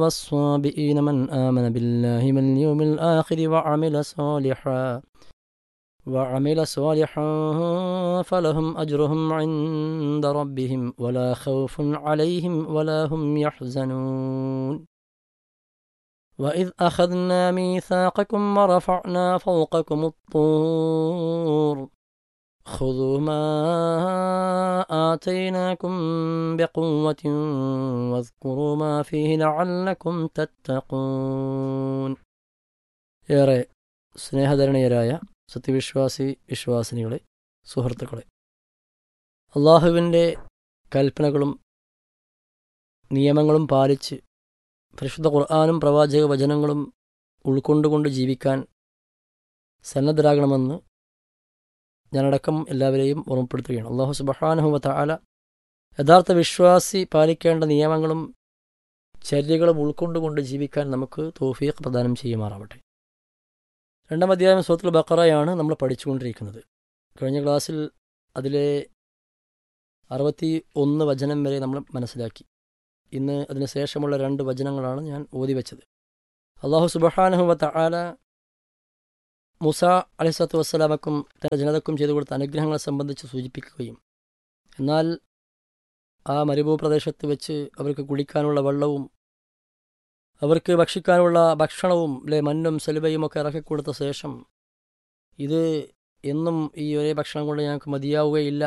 والصابئين من آمن بالله واليوم الآخر وعمل صالحا وعمل صالحا فلهم أجرهم عند ربهم ولا خوف عليهم ولا هم يحزنون وإذ أخذنا ميثاقكم ورفعنا فوقكم الطور خذوا ما آتيناكم بقوة واذكروا ما فيه لعلكم تتقون ഏറെ സ്നേഹധരണീയരായ സത്യവിശ്വാസി വിശ്വാസിനികളെ സുഹൃത്തുക്കളെ അള്ളാഹുവിൻ്റെ കൽപ്പനകളും നിയമങ്ങളും പാലിച്ച് പരിശുദ്ധ ഖുർആാനും പ്രവാചക വചനങ്ങളും ഉൾക്കൊണ്ടുകൊണ്ട് ജീവിക്കാൻ സന്നദ്ധരാകണമെന്ന് ഞാനടക്കം എല്ലാവരെയും ഓർമ്മപ്പെടുത്തുകയാണ് അള്ളാഹു സുബഹാനുഹുവ താല യഥാർത്ഥ വിശ്വാസി പാലിക്കേണ്ട നിയമങ്ങളും ചര്യകളും ഉൾക്കൊണ്ടുകൊണ്ട് ജീവിക്കാൻ നമുക്ക് തോഫീഖ് പ്രദാനം ചെയ്യുമാറാവട്ടെ രണ്ടാം അധ്യായം സൂത്തുൽ ബക്കറയാണ് നമ്മൾ പഠിച്ചുകൊണ്ടിരിക്കുന്നത് കഴിഞ്ഞ ക്ലാസ്സിൽ അതിലെ അറുപത്തി ഒന്ന് വചനം വരെ നമ്മൾ മനസ്സിലാക്കി ഇന്ന് അതിന് ശേഷമുള്ള രണ്ട് വചനങ്ങളാണ് ഞാൻ ഓതി വെച്ചത് അള്ളാഹു സുബഹാനഹുവ തആല മുസ അലിസ്വത്തു വസ്സലാമക്കും തൻ്റെ ജനതക്കും ചെയ്തു കൊടുത്ത അനുഗ്രഹങ്ങളെ സംബന്ധിച്ച് സൂചിപ്പിക്കുകയും എന്നാൽ ആ മരുഭൂപ്രദേശത്ത് വെച്ച് അവർക്ക് കുടിക്കാനുള്ള വെള്ളവും അവർക്ക് ഭക്ഷിക്കാനുള്ള ഭക്ഷണവും അല്ലെ മണ്ണും സെലുവയും ഒക്കെ ഇറക്കിക്കൊടുത്ത ശേഷം ഇത് എന്നും ഈ ഒരേ ഭക്ഷണം കൊണ്ട് ഞങ്ങൾക്ക് മതിയാവുകയില്ല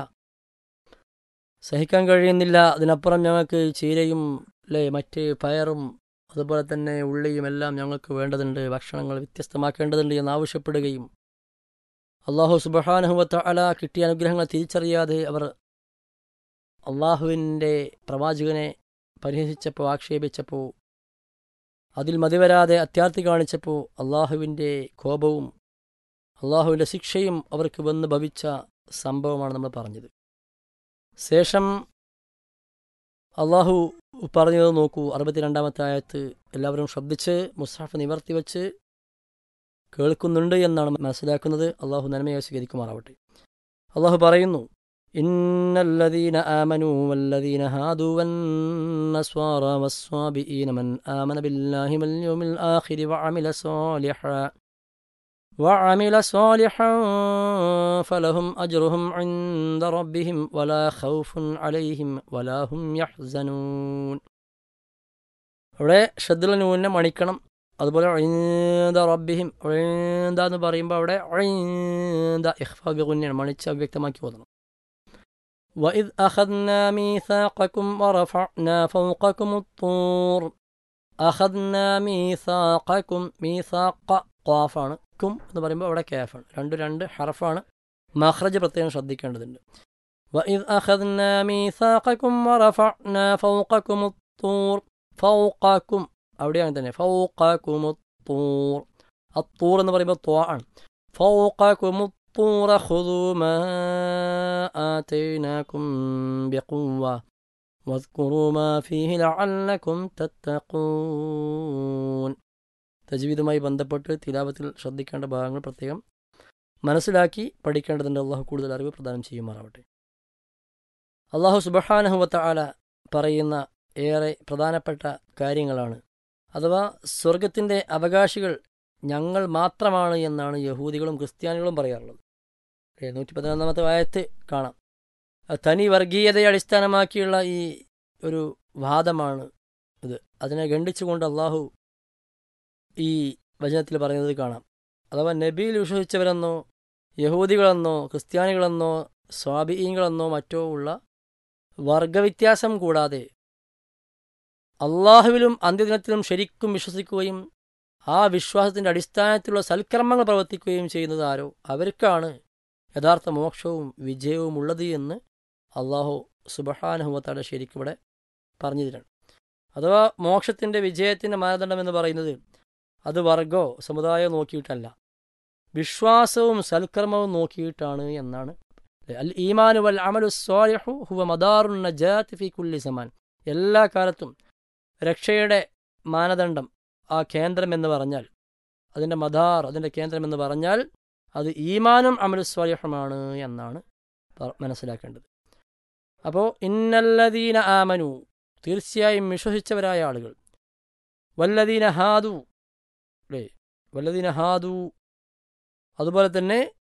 സഹിക്കാൻ കഴിയുന്നില്ല അതിനപ്പുറം ഞങ്ങൾക്ക് ചീരയും അല്ലേ മറ്റ് പയറും അതുപോലെ തന്നെ ഉള്ളിയും എല്ലാം ഞങ്ങൾക്ക് വേണ്ടതുണ്ട് ഭക്ഷണങ്ങൾ വ്യത്യസ്തമാക്കേണ്ടതുണ്ട് എന്ന് ആവശ്യപ്പെടുകയും അള്ളാഹു സുബഹാനുഹുവത്ത അല കിട്ടിയ അനുഗ്രഹങ്ങൾ തിരിച്ചറിയാതെ അവർ അള്ളാഹുവിൻ്റെ പ്രവാചകനെ പരിഹസിച്ചപ്പോൾ ആക്ഷേപിച്ചപ്പോൾ അതിൽ മതിവരാതെ അത്യാർത്ഥി കാണിച്ചപ്പോൾ അള്ളാഹുവിൻ്റെ കോപവും അള്ളാഹുവിൻ്റെ ശിക്ഷയും അവർക്ക് വന്ന് ഭവിച്ച സംഭവമാണ് നമ്മൾ പറഞ്ഞത് ശേഷം അള്ളാഹു പറഞ്ഞത് നോക്കൂ അറുപത്തിരണ്ടാമത്തെ ആയത്ത് എല്ലാവരും ശ്രദ്ധിച്ച് മുസാഫ് നിവർത്തി വെച്ച് കേൾക്കുന്നുണ്ട് എന്നാണ് മനസ്സിലാക്കുന്നത് അള്ളാഹു നന്മയെ സ്വീകരിക്കുമാറാവട്ടെ അള്ളാഹു പറയുന്നു ഇന്നല്ലദീന ആമനു വല്ലദീന ഹാദു വന്നസ്വാറ വസ്വാബിഈന മൻ ആമന ബില്ലാഹി വൽ യൗമിൽ ആഖിരി വഅമില സാലിഹാ وعمل صالحا فلهم أجرهم عند ربهم ولا خوف عليهم ولا هم يحزنون ഇവിടെ ശ്രദ്ധ നൂന്നെ മണിക്കണം അതുപോലെ ഒഴിന്ത റബ്ബിഹിം ഒഴിന്ത എന്ന് പറയുമ്പോൾ അവിടെ ഒഴിന്ത ഇഹ്ഫാബി കുഞ്ഞാണ് മണിച്ച് അവ്യക്തമാക്കി ഓതണം وإذ أخذنا ميثاقكم ورفعنا فوقكم الطور أخذنا ميثاقكم ميثاق ഖാഫാണ് കും എന്ന് പറയുമ്പോൾ അവിടെ കാഫാണ് രണ്ട് രണ്ട് ഹറഫാണ് മഹ്റജ് പ്രത്യേകം ശ്രദ്ധിക്കേണ്ടതുണ്ട് وإذ أخذنا ميثاقكم ورفعنا فوقكم الطور فوقكم അവിടെയാണ് തന്നെ فوقكم الطور الطور എന്ന് പറയുമ്പോൾ ത്വാ ആണ് فوقكم الطور خذوا ما آتيناكم بقوة واذكروا ما فيه لعلكم تتقون തജ്വീദുമായി ബന്ധപ്പെട്ട് തിലാവത്തിൽ ശ്രദ്ധിക്കേണ്ട ഭാഗങ്ങൾ പ്രത്യേകം മനസ്സിലാക്കി പഠിക്കേണ്ടതുണ്ട് അള്ളാഹു കൂടുതൽ അറിവ് പ്രദാനം ചെയ്യുമാറാവട്ടെ അള്ളാഹു സുബഹാനഹുവത്ത ആല പറയുന്ന ഏറെ പ്രധാനപ്പെട്ട കാര്യങ്ങളാണ് അഥവാ സ്വർഗത്തിൻ്റെ അവകാശികൾ ഞങ്ങൾ മാത്രമാണ് എന്നാണ് യഹൂദികളും ക്രിസ്ത്യാനികളും പറയാറുള്ളത് നൂറ്റി പതിനൊന്നാമത്തെ വായത്ത് കാണാം തനി വർഗീയതയെ അടിസ്ഥാനമാക്കിയുള്ള ഈ ഒരു വാദമാണ് ഇത് അതിനെ ഖണ്ഡിച്ചുകൊണ്ട് അള്ളാഹു ഈ വചനത്തിൽ പറയുന്നത് കാണാം അഥവാ നബിയിൽ വിശ്വസിച്ചവരെന്നോ യഹൂദികളെന്നോ ക്രിസ്ത്യാനികളെന്നോ സ്വാബിയങ്ങളെന്നോ മറ്റോ ഉള്ള വർഗവ്യത്യാസം കൂടാതെ അള്ളാഹുവിലും അന്ത്യദിനത്തിലും ശരിക്കും വിശ്വസിക്കുകയും ആ വിശ്വാസത്തിൻ്റെ അടിസ്ഥാനത്തിലുള്ള സൽക്കർമ്മങ്ങൾ പ്രവർത്തിക്കുകയും ചെയ്യുന്നത് ആരോ അവർക്കാണ് യഥാർത്ഥ മോക്ഷവും വിജയവും ഉള്ളത് എന്ന് അള്ളാഹു സുബഹാനുഹമത്താടെ ശരിക്കും ഇവിടെ പറഞ്ഞു തരാണ് അഥവാ മോക്ഷത്തിൻ്റെ വിജയത്തിൻ്റെ മാനദണ്ഡം എന്ന് പറയുന്നത് അത് വർഗോ സമുദായമോ നോക്കിയിട്ടല്ല വിശ്വാസവും സൽക്കർമ്മവും നോക്കിയിട്ടാണ് എന്നാണ് അൽ ഈമാനു വൽ അമലു സ്വാലിഹു ഹുവ മദാറുൻ നജാത്ത് ഫി കുല്ലി സമാൻ എല്ലാ കാലത്തും രക്ഷയുടെ മാനദണ്ഡം ആ കേന്ദ്രം എന്ന് പറഞ്ഞാൽ അതിൻ്റെ മദാർ അതിൻ്റെ കേന്ദ്രം എന്ന് പറഞ്ഞാൽ അത് ഈമാനും അമലു സ്വാലിഹുമാണ് എന്നാണ് മനസ്സിലാക്കേണ്ടത് അപ്പോൾ ഇന്നല്ലദീന ആമനു തീർച്ചയായും വിശ്വസിച്ചവരായ ആളുകൾ വല്ലദീന ഹാദു അല്ലേ വല്ലദീന ഹാദു അതുപോലെ തന്നെ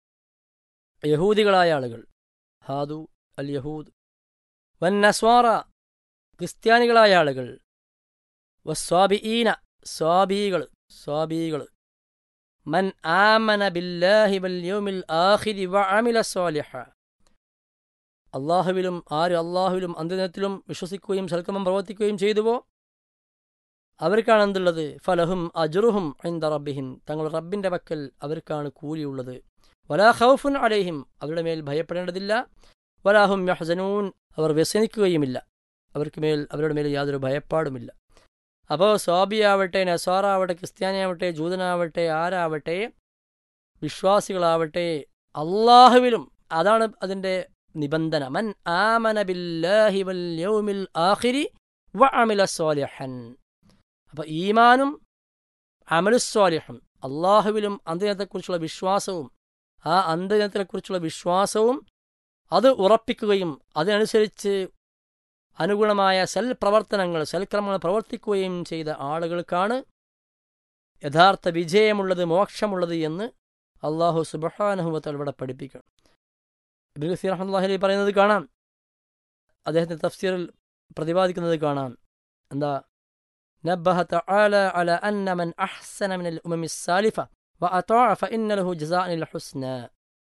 യഹൂദികളായ ആളുകൾ ഹാദു അൽ യഹൂദ് വൻ നസ്വാറ ക്രിസ്ത്യാനികളായ ആളുകൾ വസ്വാബിഈന സ്വാബികൾ സ്വാബികൾ മൻ ആമന ബില്ലാഹി വൽ യൗമിൽ ആഖിരി വഅമില സ്വാലിഹ അള്ളാഹുവിലും ആര് അള്ളാഹുവിലും അന്ത്യദിനത്തിലും വിശ്വസിക്കുകയും സൽക്കമം പ്രവർത്തിക്കുകയും ചെയ്തുവോ അവർക്കാണ് എന്തുള്ളത് ഫലഹും അജുറുഹും ഐന്ദ റബ്ബിഹിം തങ്ങളുടെ റബ്ബിന്റെ പക്കൽ അവർക്കാണ് കൂലിയുള്ളത് വലാ ഖൗഫുൻ അലൈഹിം അവരുടെ മേൽ ഭയപ്പെടേണ്ടതില്ല വലാഹും യഹ്സനൂൻ അവർ വ്യസനിക്കുകയുമില്ല അവർക്ക് മേൽ അവരുടെ മേൽ യാതൊരു ഭയപ്പാടുമില്ല അപ്പോൾ സ്വാബിയാവട്ടെ നസാറാവട്ടെ ക്രിസ്ത്യാനിയാവട്ടെ ജൂതനാവട്ടെ ആരാവട്ടെ വിശ്വാസികളാവട്ടെ അള്ളാഹുവിലും അതാണ് അതിൻ്റെ നിബന്ധന മൻ ആമന ബില്ലാഹി വൽ യൗമിൽ ആഖിരി വ അമില സ്വാലിഹൻ അപ്പോൾ ഈമാനും അമലുസ്വാലിഹും അള്ളാഹുവിലും അന്ത്യദിനത്തെക്കുറിച്ചുള്ള വിശ്വാസവും ആ അന്ത്യദിനത്തെക്കുറിച്ചുള്ള വിശ്വാസവും അത് ഉറപ്പിക്കുകയും അതിനനുസരിച്ച് അനുഗുണമായ സൽപ്രവർത്തനങ്ങൾ സൽക്രമങ്ങൾ പ്രവർത്തിക്കുകയും ചെയ്ത ആളുകൾക്കാണ് യഥാർത്ഥ വിജയമുള്ളത് മോക്ഷമുള്ളത് എന്ന് അള്ളാഹു സുബഹാനുഹുവത്തൽ ഇവിടെ പഠിപ്പിക്കണം ഇബിൻ ഖസീർ അഹമ്മദ് പറയുന്നത് കാണാം അദ്ദേഹത്തിന്റെ തഫ്സീറിൽ പ്രതിപാദിക്കുന്നത് കാണാം എന്താ نبه تعالى على أن من أحسن من الأمم السالفة وأطاع فإن له جزاء الحسنى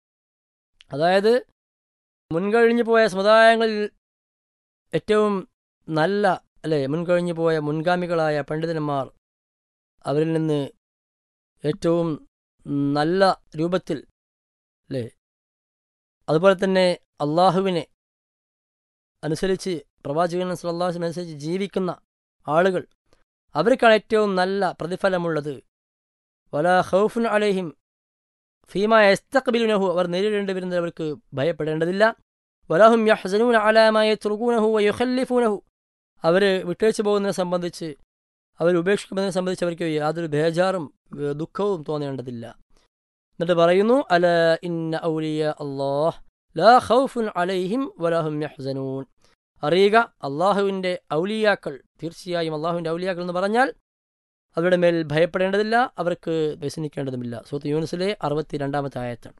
അതായത് മുൻകഴിഞ്ഞു പോയ സമുദായങ്ങളിൽ ഏറ്റവും നല്ല അല്ലെ മുൻകഴിഞ്ഞു പോയ മുൻഗാമികളായ പണ്ഡിതന്മാർ അവരിൽ നിന്ന് ഏറ്റവും നല്ല രൂപത്തിൽ അല്ലേ അതുപോലെ തന്നെ അള്ളാഹുവിനെ അനുസരിച്ച് പ്രവാചകൻ സല്ലാഹുവിനെ അനുസരിച്ച് ജീവിക്കുന്ന ആളുകൾ അവർക്കാണ് ഏറ്റവും നല്ല പ്രതിഫലമുള്ളത് വലാ ഹൗഫുൻ അലൈഹിം ഫീമ എസ്തഖബിലുനഹു അവർ നേരിടേണ്ടി വരുന്നത് അവർക്ക് ഭയപ്പെടേണ്ടതില്ല വലാഹും യഹ്സനൂൻ അലാമായ തുറുകൂനഹു വയുഖല്ലിഫൂനഹു അവർ വിട്ടേച്ചു പോകുന്നതിനെ സംബന്ധിച്ച് അവർ ഉപേക്ഷിക്കുന്നതിനെ സംബന്ധിച്ച് അവർക്ക് യാതൊരു ബേജാറും ദുഃഖവും തോന്നേണ്ടതില്ല എന്നിട്ട് പറയുന്നു അല ഇന്ന ഔലിയ അള്ളാഹ് ലാ ഖൗഫുൻ അലൈഹിം വലാഹും യഹ്സനൂൻ അറിയുക അള്ളാഹുവിൻ്റെ ഔലിയാക്കൾ തീർച്ചയായും അള്ളാഹുവിൻ്റെ ഔലിയാക്കൾ എന്ന് പറഞ്ഞാൽ അവരുടെ മേൽ ഭയപ്പെടേണ്ടതില്ല അവർക്ക് വ്യസനിക്കേണ്ടതുമില്ല സുഹൃത്ത് യൂനിസിലെ അറുപത്തി രണ്ടാമത്തെ ആയത്താണ്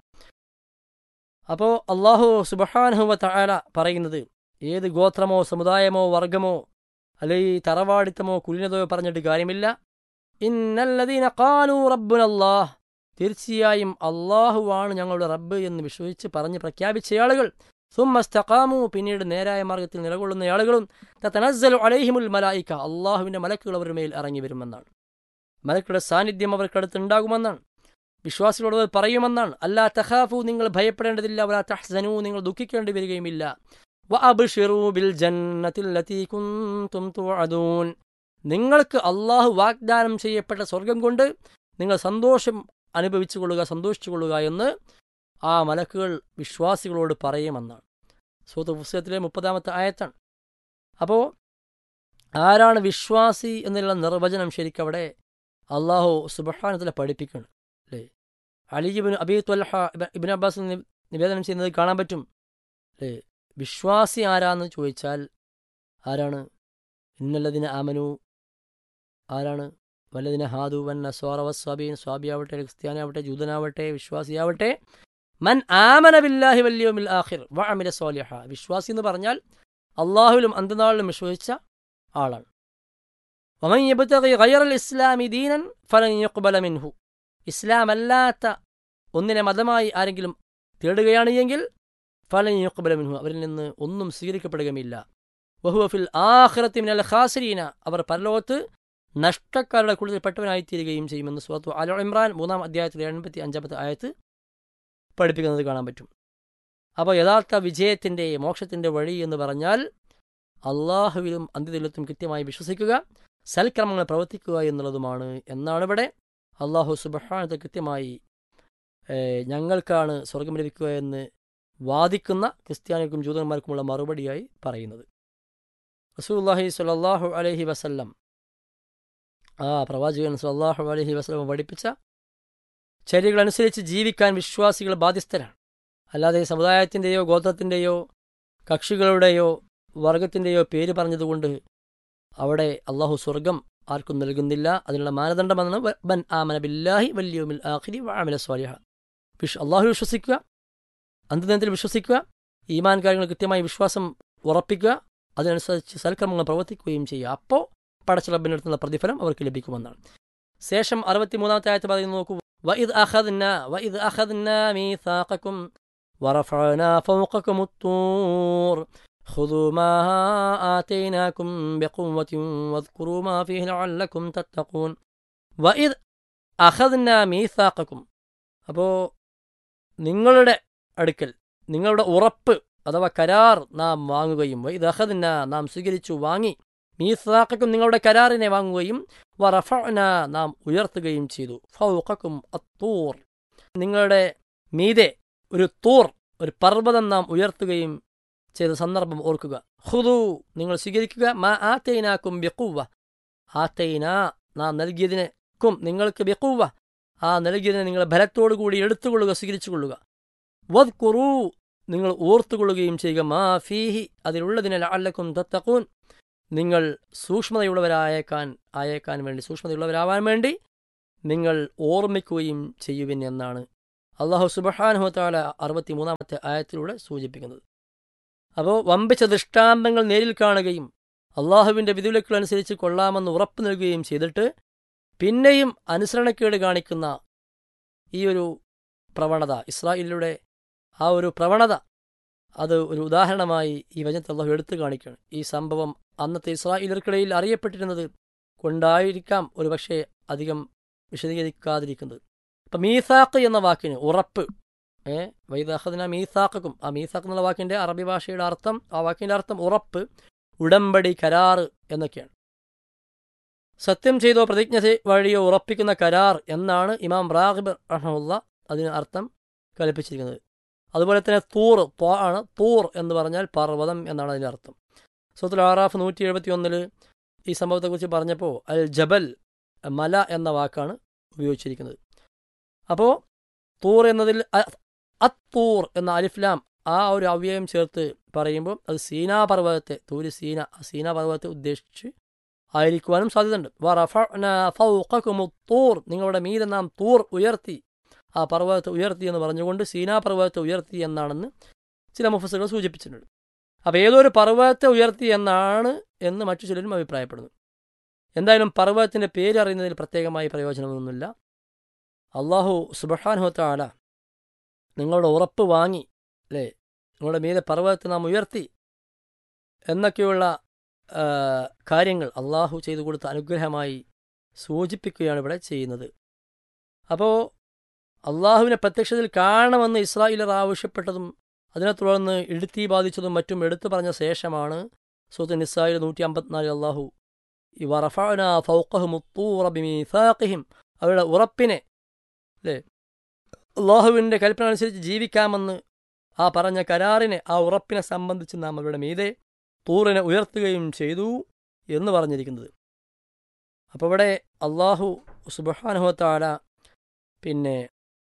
അപ്പോൾ അള്ളാഹു സുബഹാനുഹുവ തആല പറയുന്നത് ഏത് ഗോത്രമോ സമുദായമോ വർഗമോ അല്ലെങ്കിൽ തറവാടിത്തമോ കുലിനതയോ പറഞ്ഞിട്ട് കാര്യമില്ല ഇന്നല്ലദീന ഖാലു റബ്ബുനല്ലാഹ് തീർച്ചയായും അള്ളാഹുവാണ് ഞങ്ങളുടെ റബ്ബ് എന്ന് വിശ്വസിച്ച് പറഞ്ഞ് പ്രഖ്യാപിച്ച ആളുകൾ സുമ്മസ്തഖാമു പിന്നീട് നേരായ മാർഗത്തിൽ നിലകൊള്ളുന്ന ആളുകളും തനസ്സലു അലൈഹിമുൽ മലായിക്ക അള്ളാഹുവിന്റെ മലക്കുകൾ അവരുടെ മേൽ ഇറങ്ങി വരുമെന്നാണ് മലക്കുകളുടെ സാന്നിധ്യം അവർക്കടുത്ത് ഉണ്ടാകുമെന്നാണ് വിശ്വാസികളോട് പറയുമെന്നാണ് അല്ലാ തഹാഫു നിങ്ങൾ ഭയപ്പെടേണ്ടതില്ല വലാ തഹ്സനു നിങ്ങൾ ദുഃഖിക്കേണ്ടി വരികയുമില്ല വഅബ്ശിറൂ ബിൽ ജന്നത്തിൽ ലതീ കുൻതും തുഅദൂൻ നിങ്ങൾക്ക് അള്ളാഹു വാഗ്ദാനം ചെയ്യപ്പെട്ട സ്വർഗം കൊണ്ട് നിങ്ങൾ സന്തോഷം അനുഭവിച്ചു കൊള്ളുക സന്തോഷിച്ചു കൊള്ളുക എന്ന് ആ മലക്കുകൾ വിശ്വാസികളോട് പറയുമെന്നാണ് സൂത്ത് പുസ്തകത്തിലെ മുപ്പതാമത്തെ ആയത്താണ് അപ്പോൾ ആരാണ് വിശ്വാസി എന്നുള്ള നിർവചനം ശരിക്കവിടെ അള്ളാഹു സുബഹാനത്തിലെ പഠിപ്പിക്കണം അല്ലേ Ali bin Abi Talha ibn Abbas നിവേദനം ചെയ്യുന്നത് കാണാൻ പറ്റും അല്ലേ വിശ്വാസി ആരാന്ന് ചോദിച്ചാൽ ആരാണ് ഇന്നല്ലതിന് ആമനു ആരാണ് വല്ലതിന് ഹാദു വൻ നസ്വാറ വസ്വാബീൻ സ്വാബിയാവട്ടെ ക്രിസ്ത്യാനാവട്ടെ ജൂതനാവട്ടെ വിശ്വാസിയാവട്ടെ മൻ ആമന ബില്ലാഹി വല്യോമിൽ ആഖിർ വ അമില സ്വാലിഹ വിശ്വാസി എന്ന് പറഞ്ഞാൽ അള്ളാഹുവിലും അന്ത്യനാളിലും വിശ്വസിച്ച ആളാണ് വമൻ യബ്തഗി ഗൈറൽ ഇസ്ലാമി ദീനൻ ഫലൻ യുഖ്ബല മിൻഹു ഇസ്ലാം അല്ലാത്ത ഒന്നിനെ മതമായി ആരെങ്കിലും തേടുകയാണ് എങ്കിൽ ഫലൻ യുഖ്ബല മിൻഹു അവരിൽ നിന്ന് ഒന്നും സ്വീകരിക്കപ്പെടുകയുമില്ല വഹുവ ഫിൽ ആഖിറത്തി മിനൽ ഖാസിരീന അവർ പരലോകത്ത് നഷ്ടക്കാരുടെ കൂടുതൽ പെട്ടവനായിത്തീരുകയും ചെയ്യുമെന്ന് സുഹൃത്തു അലോ ഇമ്രാൻ മൂന്നാം അധ്യായത്തിലെ എൺപത്തി അഞ്ചാമത്തെ ആയത്ത് പഠിപ്പിക്കുന്നത് കാണാൻ പറ്റും അപ്പോൾ യഥാർത്ഥ വിജയത്തിൻ്റെ മോക്ഷത്തിൻ്റെ വഴി എന്ന് പറഞ്ഞാൽ അള്ളാഹുവിലും അന്ത്യദിലത്തും കൃത്യമായി വിശ്വസിക്കുക സൽക്രമങ്ങൾ പ്രവർത്തിക്കുക എന്നുള്ളതുമാണ് എന്നാണ് ഇവിടെ അള്ളാഹു സുബഹാനത്തെ കൃത്യമായി ഞങ്ങൾക്കാണ് സ്വർഗം ലഭിക്കുക എന്ന് വാദിക്കുന്ന ക്രിസ്ത്യാനികൾക്കും ജൂതന്മാർക്കുമുള്ള മറുപടിയായി പറയുന്നത് റസൂല്ലാഹി സ്വല്ലല്ലാഹു അലൈഹി വസല്ലം ആ പ്രവാചകൻ സ്വല്ലല്ലാഹു അലൈഹി വസല്ലം പഠിപ്പിച്ച ചര്യകളനുസരിച്ച് ജീവിക്കാൻ വിശ്വാസികൾ ബാധ്യസ്ഥരാണ് അല്ലാതെ സമുദായത്തിൻ്റെയോ ഗോത്രത്തിൻ്റെയോ കക്ഷികളുടെയോ വർഗത്തിൻ്റെയോ പേര് പറഞ്ഞതുകൊണ്ട് അവിടെ അള്ളാഹു സ്വർഗം ആർക്കും നൽകുന്നില്ല അതിനുള്ള മാനദണ്ഡമെന്നാണ് വ- ബൻ ആമന ബില്ലാഹി വല്യോമിൽ ആഖിരി വഅമില സ്വാലിഹ വിഷ് അള്ളാഹു വിശ്വസിക്കുക അന്ത്യദിനത്തിൽ വിശ്വസിക്കുക ഈമാൻ കാര്യങ്ങൾ കൃത്യമായി വിശ്വാസം ഉറപ്പിക്കുക അതിനനുസരിച്ച് സൽക്കർമ്മങ്ങൾ പ്രവർത്തിക്കുകയും ചെയ്യുക അപ്പോൾ പടച്ച റബ്ബിൻ്റെ അടുത്തുള്ള പ്രതിഫലം അവർക്ക് ലഭിക്കുമെന്നാണ് ശേഷം അറുപത്തിമൂന്നാമത്തെ ആയത്ത് പറയുന്നു നോക്കൂ വഇദ് അഖദ്ന വഇദ് അഖദ്ന മീസാഖക്കും ورفعنا فوقكم الطور خذوا ما آتيناكم بقوة واذكروا ما فيه لعلكم تتقون وإذ أخذنا ميثاقكم അപ്പോൾ നിങ്ങളുടെ അടുക്കൽ നിങ്ങളുടെ ഉറപ്പ് അഥവാ കരാർ നാം വാങ്ങുകയും ഇത് അഹദിന നാം സ്വീകരിച്ചു വാങ്ങി മീസാക്കും നിങ്ങളുടെ കരാറിനെ വാങ്ങുകയും വറഫന നാം ഉയർത്തുകയും ചെയ്തു ഫൗഖക്കും അത്തൂർ നിങ്ങളുടെ മീതെ ഒരു തൂർ ഒരു പർവ്വതം നാം ഉയർത്തുകയും ചെയ്ത സന്ദർഭം ഓർക്കുക ഹുദു നിങ്ങൾ സ്വീകരിക്കുക മാ ആത്തൈനാക്കും ബെക്കുവ ആത്തൈന നാം നൽകിയതിനെക്കും നിങ്ങൾക്ക് ബെക്കുവ ആ നൽകിയതിനെ നിങ്ങൾ ബലത്തോടു കൂടി എടുത്തുകൊള്ളുക സ്വീകരിച്ചുകൊള്ളുക വദ് കുറു നിങ്ങൾ ഓർത്തുകൊള്ളുകയും ചെയ്യുക മാ ഫീഹി അതിലുള്ളതിനെ അല്ലക്കും തത്തക്കൂൻ നിങ്ങൾ സൂക്ഷ്മതയുള്ളവരായേക്കാൻ ആയേക്കാൻ വേണ്ടി സൂക്ഷ്മതയുള്ളവരാവാൻ വേണ്ടി നിങ്ങൾ ഓർമ്മിക്കുകയും ചെയ്യുവിൻ എന്നാണ് അള്ളാഹു സുബഹാനുഹത്താല അറുപത്തിമൂന്നാമത്തെ ആയത്തിലൂടെ സൂചിപ്പിക്കുന്നത് അപ്പോൾ വമ്പിച്ച ദൃഷ്ടാന്തങ്ങൾ നേരിൽ കാണുകയും അള്ളാഹുവിൻ്റെ വിധിവിലക്കുകളനുസരിച്ച് കൊള്ളാമെന്ന് ഉറപ്പ് നൽകുകയും ചെയ്തിട്ട് പിന്നെയും അനുസരണക്കേട് കാണിക്കുന്ന ഈ ഒരു പ്രവണത ഇസ്രായേലിലൂടെ ആ ഒരു പ്രവണത അത് ഒരു ഉദാഹരണമായി ഈ വചനത്തെ അള്ളാഹു എടുത്തു കാണിക്കുകയാണ് ഈ സംഭവം അന്നത്തെ ഇസ്രായേലർക്കിടയിൽ അറിയപ്പെട്ടിരുന്നത് കൊണ്ടായിരിക്കാം ഒരു പക്ഷേ അധികം വിശദീകരിക്കാതിരിക്കുന്നത് ഇപ്പം മീസാക്ക് എന്ന വാക്കിന് ഉറപ്പ് ഏ വൈദാഹദിന മീസാക്കും ആ മീസാക്ക് എന്നുള്ള വാക്കിൻ്റെ അറബി ഭാഷയുടെ അർത്ഥം ആ വാക്കിൻ്റെ അർത്ഥം ഉറപ്പ് ഉടമ്പടി കരാറ് എന്നൊക്കെയാണ് സത്യം ചെയ്തോ പ്രതിജ്ഞ ചെയ്- വഴിയോ ഉറപ്പിക്കുന്ന കരാർ എന്നാണ് ഇമാം റാഹിബ് റഹമുല്ല അതിന് അർത്ഥം കൽപ്പിച്ചിരിക്കുന്നത് അതുപോലെ തന്നെ തൂർ ത്വാ ആണ് തൂർ എന്ന് പറഞ്ഞാൽ പർവ്വതം എന്നാണ് അതിൻ്റെ അർത്ഥം സുഹൃത്തുൽ ആറാഫ് നൂറ്റി എഴുപത്തി ഒന്നിൽ ഈ സംഭവത്തെക്കുറിച്ച് പറഞ്ഞപ്പോൾ അൽ ജബൽ മല എന്ന വാക്കാണ് ഉപയോഗിച്ചിരിക്കുന്നത് അപ്പോൾ തൂർ എന്നതിൽ അ- അത്തൂർ എന്ന അലിഫ്ലാം ആ ഒരു അവ്യയം ചേർത്ത് പറയുമ്പോൾ അത് സീനാ പർവ്വതത്തെ തൂര് സീന ആ സീനാ പർവ്വതത്തെ ഉദ്ദേശിച്ച് ആയിരിക്കുവാനും സാധ്യതയുണ്ട് വറഫഅ്നാ ഫൗഖകുമു തൂർ നിങ്ങളുടെ മീതെ നാം തൂർ ഉയർത്തി ആ പർവ്വതത്തെ ഉയർത്തി എന്ന് പറഞ്ഞുകൊണ്ട് സീനാ പർവ്വതത്തെ ഉയർത്തി എന്നാണെന്ന് ചില മുഫസുകൾ സൂചിപ്പിച്ചിട്ടുണ്ട് അപ്പോൾ ഏതൊരു പർവ്വതത്തെ ഉയർത്തി എന്നാണ് എന്ന് മറ്റു ചിലരും അഭിപ്രായപ്പെടുന്നു എന്തായാലും പർവ്വതത്തിൻ്റെ പേര് അറിയുന്നതിൽ പ്രത്യേകമായി പ്രയോജനമൊന്നുമില്ല അള്ളാഹു സുബഹാനുഹത്താല നിങ്ങളുടെ ഉറപ്പ് വാങ്ങി അല്ലേ നിങ്ങളുടെ മീതെ പർവ്വതത്തെ നാം ഉയർത്തി എന്നൊക്കെയുള്ള ആ, കാര്യങ്ങൾ അള്ളാഹു ചെയ്തു കൊടുത്ത അനുഗ്രഹമായി സൂചിപ്പിക്കുകയാണ് ഇവിടെ ചെയ്യുന്നത് അപ്പോൾ അള്ളാഹുവിനെ പ്രത്യക്ഷത്തിൽ കാണണമെന്ന് ഇസ്രായേലർ ആവശ്യപ്പെട്ടതും അതിനെ തുടർന്ന് ഇടുത്തി ബാധിച്ചതും മറ്റും എടുത്തു പറഞ്ഞ ശേഷമാണ് സൂത്ത് നിസായിൽ നൂറ്റി അമ്പത്തിനാലിൽ അള്ളാഹു ഈ വറഫാന ഫൗഖഹുമുത്തൂറബിമീസാഖിഹിം അവരുടെ ഉറപ്പിനെ അല്ലേ അള്ളാഹുവിൻ്റെ കൽപ്പന അനുസരിച്ച് ജീവിക്കാമെന്ന് ആ പറഞ്ഞ കരാറിനെ ആ ഉറപ്പിനെ സംബന്ധിച്ച് നാം അവരുടെ മീതെ തൂറിനെ ഉയർത്തുകയും ചെയ്തു എന്ന് പറഞ്ഞിരിക്കുന്നത് അപ്പോൾ ഇവിടെ അള്ളാഹു സുബഹാനുഹത്താല പിന്നെ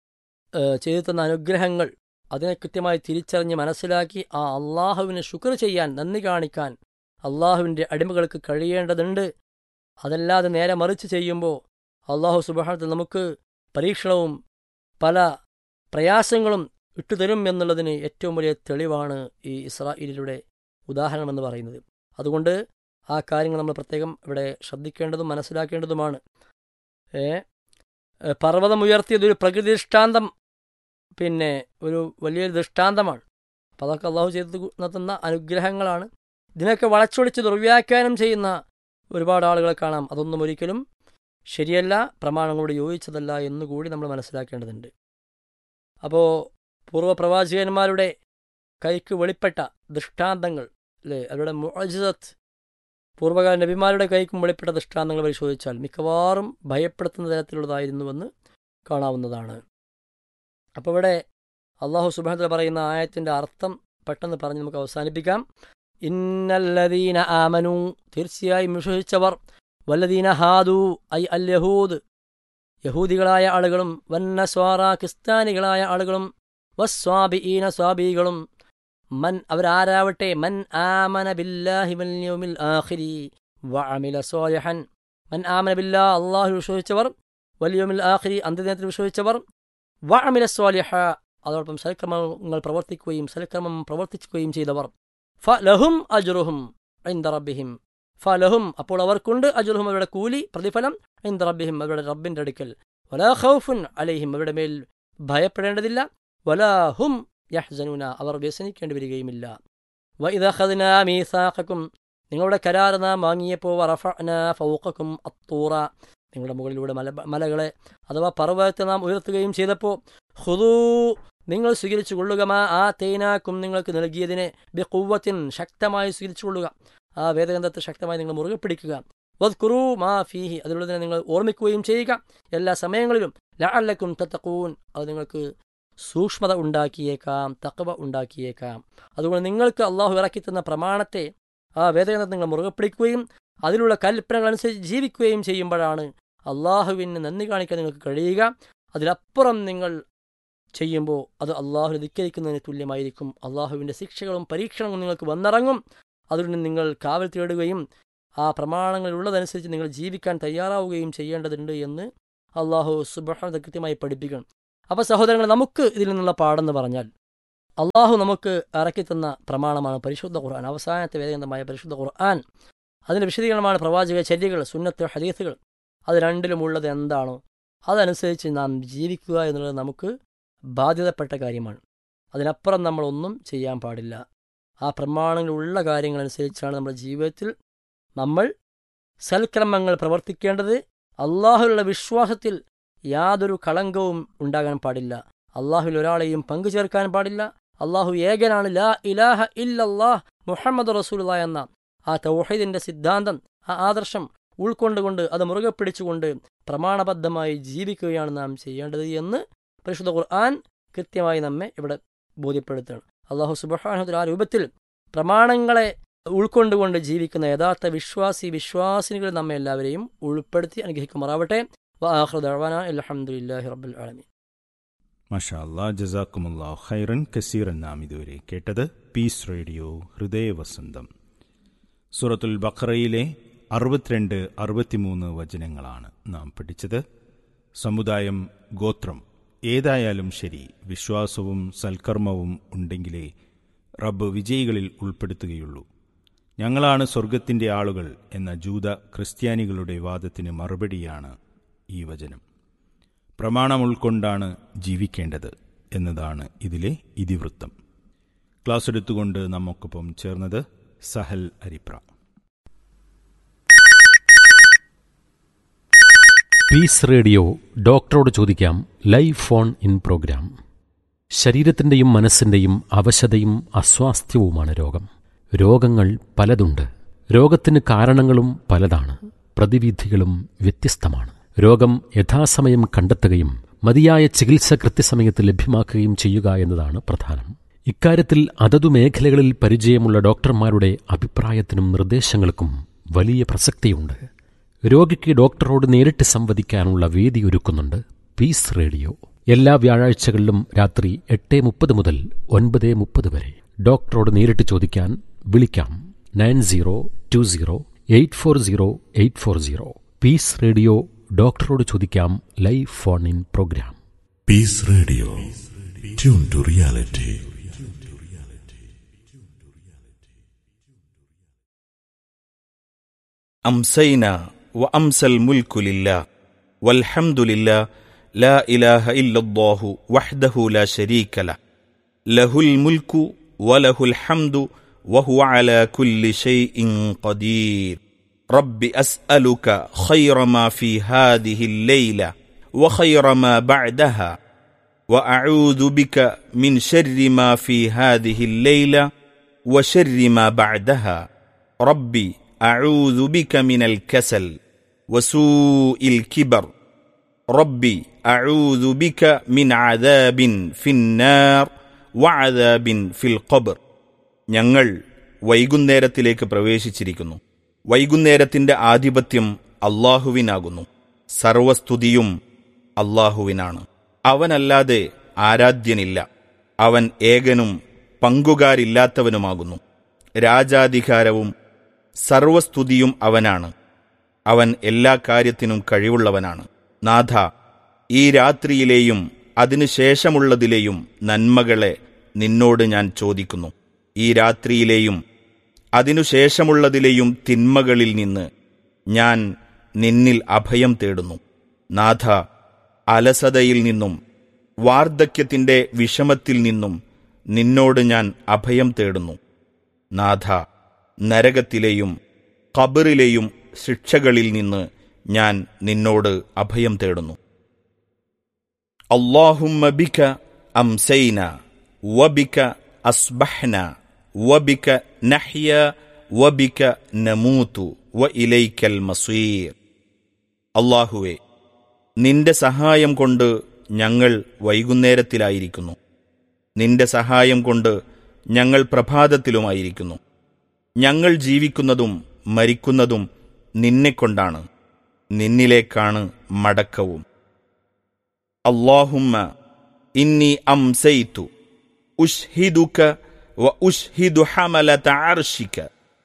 ഏഹ്, ചെയ്തു തന്ന അനുഗ്രഹങ്ങൾ അതിനെ കൃത്യമായി തിരിച്ചറിഞ്ഞ് മനസ്സിലാക്കി ആ അള്ളാഹുവിനെ ശുക്ർ ചെയ്യാൻ നന്ദി കാണിക്കാൻ അള്ളാഹുവിൻ്റെ അടിമകൾക്ക് കഴിയേണ്ടതുണ്ട് അതല്ലാതെ നേരെ മറിച്ച് ചെയ്യുമ്പോൾ അള്ളാഹു സുബഹാനത്തിൽ നമുക്ക് പരീക്ഷണവും പല പ്രയാസങ്ങളും ഇട്ടുതരും എന്നുള്ളതിന് ഏറ്റവും വലിയ തെളിവാണ് ഈ ഇസ്രായേലിലൂടെ ഉദാഹരണമെന്ന് പറയുന്നത് അതുകൊണ്ട് ആ കാര്യങ്ങൾ നമ്മൾ പ്രത്യേകം ഇവിടെ ശ്രദ്ധിക്കേണ്ടതും മനസ്സിലാക്കേണ്ടതുമാണ് ഏ ഏ, പർവ്വതം ഉയർത്തിയത് ഒരു പ്രകൃതി ദൃഷ്ടാന്തം പിന്നെ ഒരു വലിയൊരു ദൃഷ്ടാന്തമാണ് അപ്പം അതൊക്കെ അള്ളാഹു ചെയ്ത് നടത്തുന്ന അനുഗ്രഹങ്ങളാണ് ഇതിനൊക്കെ വളച്ചൊടിച്ച് ദുർവ്യാഖ്യാനം ചെയ്യുന്ന ഒരുപാട് ആളുകളെ കാണാം അതൊന്നും ഒരിക്കലും ശരിയല്ല പ്രമാണങ്ങളോട് യോജിച്ചതല്ല എന്നുകൂടി നമ്മൾ മനസ്സിലാക്കേണ്ടതുണ്ട് അപ്പോൾ പൂർവ്വപ്രവാചകന്മാരുടെ കൈക്ക് വെളിപ്പെട്ട ദൃഷ്ടാന്തങ്ങൾ അല്ലേ അവരുടെ മുഅജിസത്ത് പൂർവ്വകാല നബിമാരുടെ കൈക്കും വെളിപ്പെട്ട ദൃഷ്ടാന്തങ്ങൾ പരിശോധിച്ചാൽ മിക്കവാറും ഭയപ്പെടുത്തുന്ന തരത്തിലുള്ളതായിരുന്നുവെന്ന് കാണാവുന്നതാണ് അപ്പോൾ ഇവിടെ അള്ളാഹു സുബാന പറയുന്ന ആയത്തിൻ്റെ അർത്ഥം പെട്ടെന്ന് പറഞ്ഞ് നമുക്ക് അവസാനിപ്പിക്കാം ഇന്നല്ലദീന ആമനു തീർച്ചയായും വിശ്വസിച്ചവർ വല്ലദീന ഹാദു ഐ അൽ യഹൂദ് യഹൂദികളായ ആളുകളും വന്നസ്വാറ ക്രിസ്ത്യാനികളായ ആളുകളും വസ്വാബിഈന സ്വാബികളും മൻ അവരാരാവട്ടെ മൻ ആമന ബില്ലാഹി വൽ യൗമിൽ ആഖിരി വഅമില സ്വാലിഹൻ മൻ ആമന ബില്ലാ അള്ളാഹു വിശ്വസിച്ചവർ വലിയോമിൽ ആഖിരി അന്ത്യദിനത്തിൽ വിശ്വസിച്ചവർ വ അമില സ്വാലിഹ അതോടൊപ്പം സൽക്രമങ്ങൾ പ്രവർത്തിക്കുകയും സൽക്രമം പ്രവർത്തിക്കുകയും ചെയ്തവർ ഫ ലഹും അജുറുഹും ഐന്ദ റബ്ബിഹിം ഫ ലഹും അപ്പോൾ അവർക്കുണ്ട് അജുറുഹും അവരുടെ കൂലി പ്രതിഫലം ഐന്ദ റബ്ബിഹിം അവരുടെ റബ്ബിന്റെ അടുക്കൽ വലാ ഖൗഫുൻ അലൈഹിം അവരുടെ മേൽ ഭയപ്പെടേണ്ടതില്ല വലാ ഹും യഹ്സനൂന അവർ വ്യസനിക്കേണ്ടി വരികയുമില്ല വ ഇദഖദ്ന മീസാഖക്കും നിങ്ങളുടെ കരാർ നാം വാങ്ങിയപ്പോൾ റഫഅന ഫൗഖക്കും അത്തൂറ നിങ്ങളുടെ മുകളിലൂടെ മല മലകളെ അഥവാ പർവ്വതത്തെ നാം ഉയർത്തുകയും ചെയ്തപ്പോൾ ഹുദൂ നിങ്ങൾ സ്വീകരിച്ചു കൊള്ളുക മാ ആ തേനാക്കും നിങ്ങൾക്ക് നൽകിയതിനെ ബി കുവ്വത്തിൻ ശക്തമായി സ്വീകരിച്ചു കൊള്ളുക ആ വേദഗ്രന്ഥത്തെ ശക്തമായി നിങ്ങൾ മുറുകെ പിടിക്കുക വത് കുറു മാ ഫീഹി അതിലുള്ളതിനെ നിങ്ങൾ ഓർമ്മിക്കുകയും ചെയ്യുക എല്ലാ സമയങ്ങളിലും ലഅല്ലക്കും തത്തക്കൂൻ അത് നിങ്ങൾക്ക് സൂക്ഷ്മത ഉണ്ടാക്കിയേക്കാം തക്കവ ഉണ്ടാക്കിയേക്കാം അതുകൊണ്ട് നിങ്ങൾക്ക് അള്ളാഹു ഇറക്കി തന്ന പ്രമാണത്തെ ആ വേദഗ്രന്ഥത്തെ നിങ്ങൾ മുറുകെ പിടിക്കുകയും അതിലുള്ള കൽപ്പനകൾ അനുസരിച്ച് ജീവിക്കുകയും ചെയ്യുമ്പോഴാണ് അള്ളാഹുവിന് നന്ദി കാണിക്കാൻ നിങ്ങൾക്ക് കഴിയുക അതിലപ്പുറം നിങ്ങൾ ചെയ്യുമ്പോൾ അത് അള്ളാഹുവിനെ ധിക്കരിക്കുന്നതിന് തുല്യമായിരിക്കും അള്ളാഹുവിൻ്റെ ശിക്ഷകളും പരീക്ഷണങ്ങളും നിങ്ങൾക്ക് വന്നിറങ്ങും അതുകൊണ്ട് നിങ്ങൾ കാവൽ തേടുകയും ആ പ്രമാണങ്ങളിലുള്ളതനുസരിച്ച് നിങ്ങൾ ജീവിക്കാൻ തയ്യാറാവുകയും ചെയ്യേണ്ടതുണ്ട് എന്ന് അള്ളാഹു സുബഹ കൃത്യമായി പഠിപ്പിക്കണം അപ്പോൾ സഹോദരങ്ങൾ നമുക്ക് ഇതിൽ നിന്നുള്ള പാടെന്ന് പറഞ്ഞാൽ അള്ളാഹു നമുക്ക് ഇറക്കിത്തന്ന പ്രമാണമാണ് പരിശുദ്ധ ഖുർആൻ അവസാനത്തെ വേദഗ്രന്ഥമായ പരിശുദ്ധ ഖുർആൻ അതിൻ്റെ വിശദീകരണമാണ് പ്രവാചക ചര്യകൾ സുന്നത്ത് ഹദീസുകൾ അത് രണ്ടിലുമുള്ളത് എന്താണോ അതനുസരിച്ച് നാം ജീവിക്കുക എന്നുള്ളത് നമുക്ക് ബാധ്യതപ്പെട്ട കാര്യമാണ് അതിനപ്പുറം നമ്മളൊന്നും ചെയ്യാൻ പാടില്ല ആ പ്രമാണങ്ങളുള്ള കാര്യങ്ങളനുസരിച്ചാണ് നമ്മുടെ ജീവിതത്തിൽ നമ്മൾ സൽക്രമങ്ങൾ പ്രവർത്തിക്കേണ്ടത് അള്ളാഹുലുള്ള വിശ്വാസത്തിൽ യാതൊരു കളങ്കവും ഉണ്ടാകാൻ പാടില്ല അള്ളാഹുവിൽ ഒരാളെയും പങ്കു ചേർക്കാൻ പാടില്ല അള്ളാഹു ഏകനാണ് ലാ ഇലാഹ ഇല്ലല്ലാഹ് മുഹമ്മദ് റസൂല എന്ന ആ തൗഹീദിന്റെ സിദ്ധാന്തം ആ ആദർശം ഉൾക്കൊണ്ടുകൊണ്ട് അത് മുറുകെ പിടിച്ചുകൊണ്ട് പ്രമാണബദ്ധമായി ജീവിക്കുകയാണ് നാം ചെയ്യേണ്ടത് എന്ന് പരിശുദ്ധ ഖുർആൻ കൃത്യമായി നമ്മെ ഇവിടെ ബോധ്യപ്പെടുത്തുകയാണ് അള്ളാഹു സുബഹാനുദ്ര ആ രൂപത്തിൽ പ്രമാണങ്ങളെ ഉൾക്കൊണ്ടുകൊണ്ട് ജീവിക്കുന്ന യഥാർത്ഥ വിശ്വാസി വിശ്വാസിനികൾ നമ്മെ എല്ലാവരെയും ഉൾപ്പെടുത്തി അനുഗ്രഹിക്കുമാറാവട്ടെ വാഹൃദാന അലഹമുല്ലാഹി റബ്ബുൽ ആലമീൻ മഷാ അല്ലാ ജസാക്കുമുല്ലാ ഖൈറൻ കസീറൻ നാം ഇതുവരെ കേട്ടത് പീസ് റേഡിയോ ഹൃദയവസന്തം സൂറത്തുൽ ബഖറയിലെ അറുപത്തിരണ്ട് അറുപത്തിമൂന്ന് വചനങ്ങളാണ് നാം പഠിച്ചത് സമുദായം ഗോത്രം ഏതായാലും ശരി വിശ്വാസവും സൽക്കർമ്മവും ഉണ്ടെങ്കിലേ റബ്ബ് വിജയികളിൽ ഉൾപ്പെടുത്തുകയുള്ളൂ ഞങ്ങളാണ് സ്വർഗത്തിന്റെ ആളുകൾ എന്ന ജൂത ക്രിസ്ത്യാനികളുടെ വാദത്തിന് മറുപടിയാണ് ഈ വചനം പ്രമാണം ഉൾക്കൊണ്ടാണ് ജീവിക്കേണ്ടത് എന്നതാണ് ഇതിലെ ഇതിവൃത്തം ക്ലാസ് എടുത്തുകൊണ്ട് നമുക്കൊപ്പം ചേർന്നത് സഹൽ അരിപ്ര പീസ് റേഡിയോ ഡോക്ടറോട് ചോദിക്കാം ലൈവ് ഫോൺ ഇൻ പ്രോഗ്രാം ശരീരത്തിൻ്റെയും മനസ്സിൻ്റെയും അവശതയും അസ്വാസ്ഥ്യവുമാണ് രോഗം രോഗങ്ങൾ പലതുണ്ട് രോഗത്തിന് കാരണങ്ങളും പലതാണ് പ്രതിവിധികളും വ്യത്യസ്തമാണ് രോഗം യഥാസമയം കണ്ടെത്തുകയും മതിയായ ചികിത്സ കൃത്യസമയത്ത് ലഭ്യമാക്കുകയും ചെയ്യുക എന്നതാണ് പ്രധാനം ഇക്കാര്യത്തിൽ അതതു മേഖലകളിൽ പരിചയമുള്ള ഡോക്ടർമാരുടെ അഭിപ്രായത്തിനും നിർദ്ദേശങ്ങൾക്കും വലിയ പ്രസക്തിയുണ്ട് രോഗിക്ക് ഡോക്ടറോട് നേരിട്ട് സംവദിക്കാനുള്ള വേദി ഒരുക്കുന്നുണ്ട് പീസ് റേഡിയോ എല്ലാ വ്യാഴാഴ്ചകളിലും രാത്രി എട്ട് മുപ്പത് മുതൽ ഒൻപത് മുപ്പത് വരെ ഡോക്ടറോട് നേരിട്ട് ചോദിക്കാൻ വിളിക്കാം nine zero two zero eight four zero eight four zero Peace Radio ഡോക്ടറോട് ചോദിക്കാം live phone in programme Peace Radio. Tune to reality. أمسينا وأمسى الملك لله والحمد لله لا إله إلا الله وحده لا شريك له له الملك وله الحمد وهو على كل شيء قدير رب أسألك خير ما في هذه الليلة وخير ما بعدها وأعوذ بك من شر ما في هذه الليلة وشر ما بعدها ربي أعوذ بك من الكسل وسوء الكبر ربي أعوذ بك من عذاب في النار وعذاب في القبر ഞങ്ങൾ വൈകുന്നേരത്തിലേക്ക് പ്രവേശിച്ചിരിക്കുന്നു വൈകുന്നേരത്തിന്റെ ആധിപത്യം അള്ളാഹുവിനാകുന്നു സർവസ്തുതിയും അള്ളാഹുവിനാണ് അവനല്ലാതെ ആരാധ്യനില്ല അവൻ ഏകനും പങ്കുകാരില്ലാത്തവനുമാകുന്നു രാജാധികാരവും സർവസ്തുതിയും അവനാണ് അവൻ എല്ലാ കാര്യത്തിനും കഴിവുള്ളവനാണ് നാഥ ഈ രാത്രിയിലെയും അതിനുശേഷമുള്ളതിലെയും നന്മകളെ നിന്നോട് ഞാൻ ചോദിക്കുന്നു ഈ രാത്രിയിലെയും അതിനുശേഷമുള്ളതിലെയും തിന്മകളിൽ നിന്ന് ഞാൻ നിന്നിൽ അഭയം തേടുന്നു നാഥ അലസതയിൽ നിന്നും വാർദ്ധക്യത്തിന്റെ വിഷമത്തിൽ നിന്നും നിന്നോട് ഞാൻ അഭയം തേടുന്നു നാഥ നരകത്തിലെയും ഖബറിലെയും ശിക്ഷകളിൽ നിന്ന് ഞാൻ നിന്നോട് അഭയം തേടുന്നു അള്ളാഹുമ്മ ബിക അംസൈന വബിക അസ്ബഹ്ന വബിക നഹ്യ വബിക നമൂതു വ ഇലൈക്കൽ മസീർ അള്ളാഹുവെ നിന്റെ സഹായം കൊണ്ട് ഞങ്ങൾ വൈകുന്നേരത്തിലായിരിക്കുന്നു നിന്റെ സഹായം കൊണ്ട് ഞങ്ങൾ പ്രഭാതത്തിലുമായിരിക്കുന്നു ഞങ്ങൾ ജീവിക്കുന്നതും മരിക്കുന്നതും നിന്നെക്കൊണ്ടാണ് നിന്നിലേക്കാണ് മടക്കവും അള്ളാഹുമ്മ ഇന്നി അംസൈതു ഉഷ്ഹിദുക വ ഉഷ്ഹിദു ഹമലത അർഷിക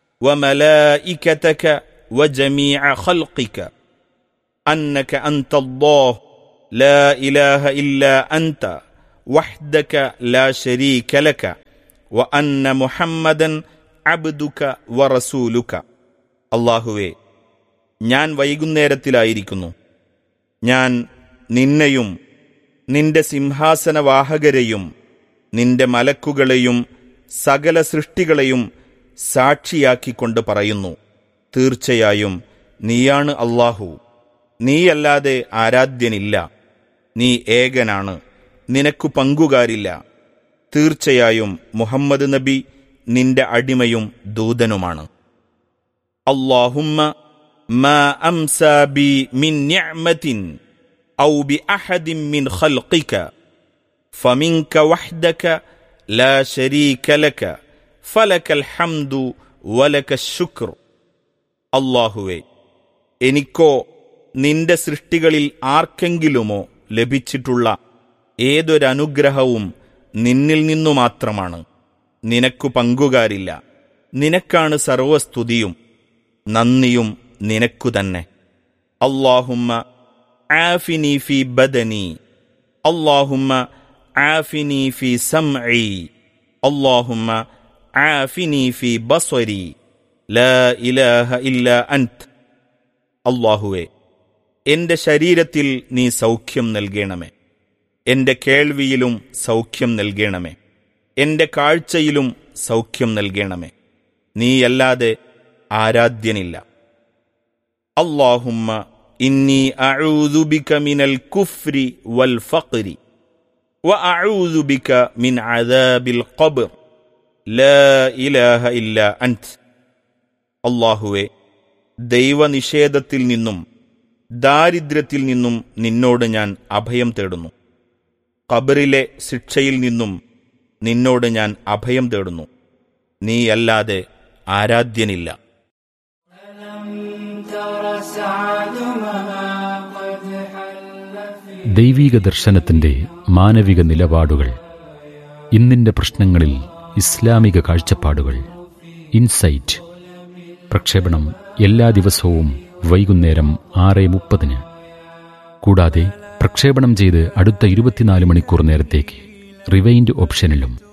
وملائكتك وجميع خلقك انك انت الله لا اله الا انت وحدك لا شريك لك وان محمدا عبدك ورسولك അള്ളാഹുവേ ഞാൻ വൈകുന്നേരത്തിലായിരിക്കുന്നു ഞാൻ നിന്നെയും നിന്റെ സിംഹാസനവാഹകരെയും നിന്റെ മലക്കുകളെയും സകല സൃഷ്ടികളെയും സാക്ഷിയാക്കിക്കൊണ്ട് പറയുന്നു തീർച്ചയായും നീയാണ് അള്ളാഹു നീയല്ലാതെ ആരാധ്യനില്ല നീ ഏകനാണ് നിനക്കു പങ്കുകാരില്ല തീർച്ചയായും മുഹമ്മദ് നബി നിന്റെ അടിമയും ദൂതനുമാണ് اللهم ما امسى بي من نعمه او باحد من خلقك فمنك وحدك لا شريك لك فلك الحمد ولك الشكر അള്ളാഹുവെ എനിക്കോ നിന്റെ സൃഷ്ടികളിൽ ആർക്കെങ്കിലുമോ ലഭിച്ചിട്ടുള്ള ഏതൊരനുഗ്രഹവും നിന്നിൽ നിന്നു മാത്രമാണ് നിനക്കു പങ്കുകാരില്ല നിനക്കാണ് സർവസ്തുതിയും നന്ദിയും നിനക്കു തന്നെ അള്ളാഹുമ്മ ആഫിനി ഫി ബദനി അള്ളാഹുമ്മ ആഫിനി ഫി സംഇ അള്ളാഹുമ്മ ആഫിനി ഫി ബസ്വരി ലാ ഇലാഹ ഇല്ല അൻത് അള്ളാഹുവെ എന്റെ ശരീരത്തിൽ നീ സൗഖ്യം നൽകണമേ എന്റെ കേൾവിയിലും സൗഖ്യം നൽകണമേ എന്റെ കാഴ്ചയിലും സൗഖ്യം നൽകണമേ നീയല്ലാതെ ആരാധ്യനില്ല അള്ളാഹുമ്മ ഇന്നി അഊദുബിക മിനൽ കുഫ്രി വൽ ഫഖ്രി وأعوذ بك من عذاب القبر لا إله إلا أنت അള്ളാഹുവെ ദൈവനിഷേധത്തിൽ നിന്നും ദാരിദ്ര്യത്തിൽ നിന്നും നിന്നോട് ഞാൻ അഭയം തേടുന്നു ഖബറിലെ ശിക്ഷയിൽ നിന്നും നിന്നോട് ഞാൻ അഭയം തേടുന്നു നീയല്ലാതെ ആരാധ്യനില്ല ദൈവീക ദർശനത്തിന്റെ മാനവിക നിലപാടുകൾ ഇന്നിന്റെ പ്രശ്നങ്ങളിൽ ഇസ്ലാമിക കാഴ്ചപ്പാടുകൾ ഇൻസൈറ്റ് പ്രക്ഷേപണം എല്ലാ ദിവസവും വൈകുന്നേരം ആറ് മുപ്പതിന് കൂടാതെ പ്രക്ഷേപണം ചെയ്ത് അടുത്ത ഇരുപത്തിനാല് മണിക്കൂർ നേരത്തേക്ക് റിവൈൻഡ് ഓപ്ഷനിലും